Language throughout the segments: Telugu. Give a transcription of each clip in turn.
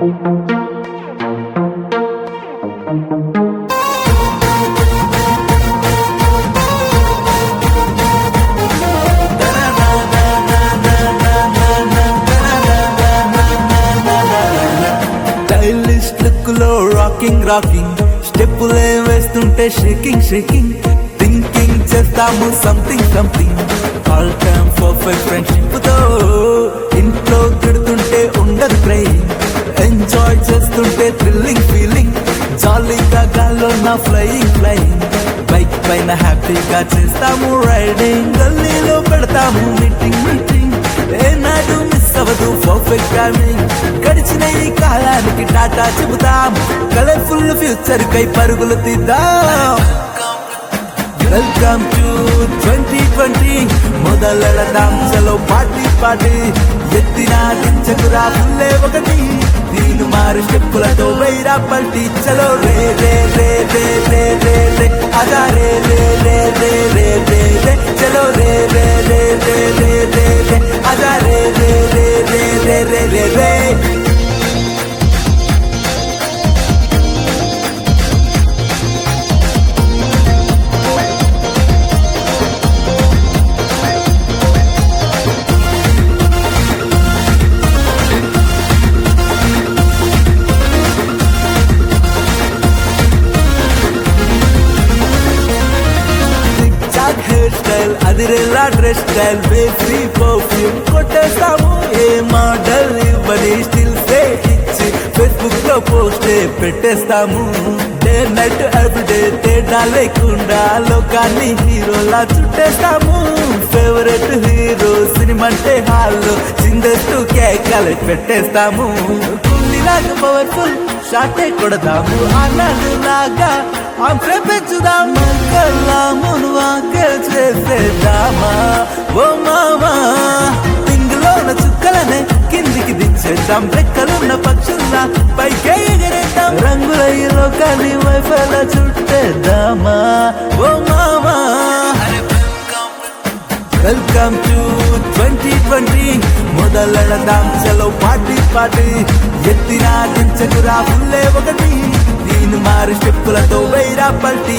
స్టైలిష్ లుక్ లో రాకింగ్ రాకింగ్ స్టెప్పులే వేస్తుంటే షేకింగ్ షేకింగ్ థింకింగ్ చేస్తాము something something all time perfect friendship తో ఇంట్లో తిడుతుంటే ఉండదు ట్రైన్ ఎంజాయ్ చేస్తుంటే థ్రిల్లింగ్ ఫీలింగ్ జాలీగా గాల్లో నా ఫ్లయింగ్ ఫ్లయింగ్ బైక్ పైన హ్యాపీగా చేస్తాము రైడింగ్ గల్లీలో పెడతాము మీటింగ్ మీటింగ్ ఏనాడు మిస్ అవ్వదు పర్ఫెక్ట్ టైమింగ్ గడిచిన ఈ కాలానికి టాటా చెబుతాం కలర్ఫుల్ ఫ్యూచర్ కై పరుగులు తీద్దాం వెల్కమ్ టు ట్వంటీ ట్వంటీ మొదలెడదాం చలో పార్టీ పార్టీ ఎత్తిన దించకురా పుల్లే ఒకటి దీని మారు స్టెప్పులతో వైరా పల్టీ చలో రే రే రే రే రే రే రే అదా రే రే రే రే రే రే రే చలో రే రే రే రే రే రే రే అదా రే రే రే రే రే రే రే రే జాగ్ హెయిర్ స్టైల్ అదిరేలా డ్రెస్ స్టైల్ బేకరీ పర్ఫ్యూమ్ కొట్టేస్తాము ఏ మోడల్ ఇవ్వని స్టిల్ సే ఇచ్చి ఫేస్బుక్ లో పోస్ట్ పెట్టేస్తాము డే నైట్ ఎవ్రీడే తేడా లేకుండా లోకాన్ని హీరోలా చుట్టేస్తాము ఫేవరెట్ హీరో సినిమా అంటే హాల్లో చిందేస్తూ కేకలు పెట్టేస్తాము కుండిలాగా పవర్ఫుల్ షాటే కొడదాము అన్నాడు లాగా ఆంధ్ర పెంచుదాము కళ్ళామును వాకే చేసేద్దామా ఓ మామా పింగులోన చుక్కలనే కిందికి దించేద్దాం రెక్కలున్న పక్షుల్లా పైకే ఎగరేద్దాం రంగుల ఈ లోకాన్ని వైఫల చుట్టేద్దామా ఓ మామా వెల్కమ్ టు ట్వంటీ ట్వంటీ మొదలెడదాం చలో పార్టీ పార్టీ ఎత్తిన దించకురా పుల్లే ఒకటి దీని మారి స్టెప్పులతో వైరా పల్టీ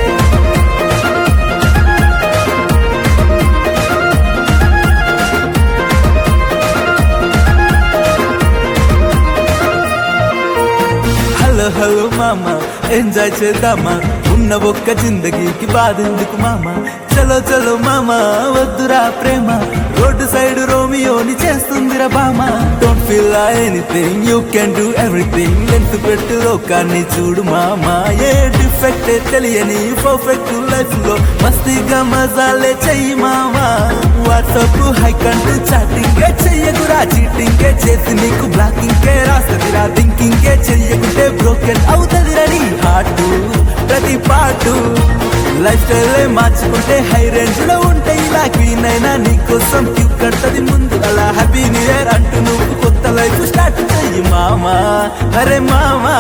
హలో హలో మామ ఎంజాయ్ చేద్దామా ఉన్న ఒక్క జిందగీకి బాధెందుకు మామ చలో చలో మామ వద్దురా ప్రేమ రోడ్డు సైడ్ రోమియోని చేస్తుందిరా బామ don't feel anything you can do everything length పెట్టు లోకాన్ని చూడు మామ ఏ డిఫెక్ట్ తెలియని పర్ఫెక్ట్ లైఫ్ లో మస్తీగా మజాలే చెయ్యి మామా వాట్సాప్ హైక్ అంటూ చాటింగ్ చెయ్యకురా చీటింగ్ చేసి నీకు బ్లాకింగ్ రాస్తదిరా థింకింగ్ చెయ్యకుంటే బ్రోకెన్ అవుతుంది రెడీ హార్ట్ ప్రతి పాటు లైఫ్ స్టైల్ మార్చుకుంటే హై రేంజ్ లో ఉంటే ఇలా క్వీన్ అయినా నీకోసం క్యూ కడతది ముందు అలా హ్యాపీ న్యూ ఇయర్ అంటూ నువ్వు కొత్త లైఫ్ స్టార్ట్ చెయ్యి మామా అరే మామా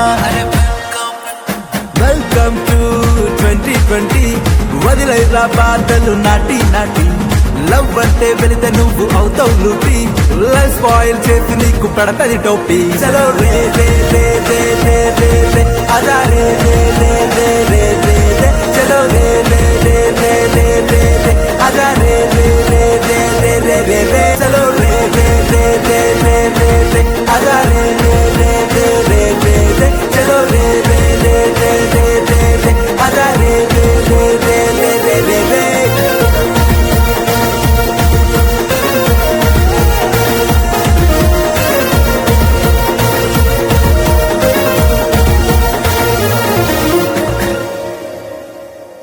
వెల్కమ్ టు ట్వంటీ ట్వంటీ వదిలేరా బాధలు నాటి నాటి లవ్ అంటే వెళితే నువ్వు అవుతావు లూపి లైఫ్ స్పాయిల్ చేసి నీకు పడతది టోపీ చలో రే రే రే రే రే రే రే అదా రే రే రే రే రే రే రే చలో రే రే రే రే రే రే రే అదా రే రే రే రే రే రే రే రే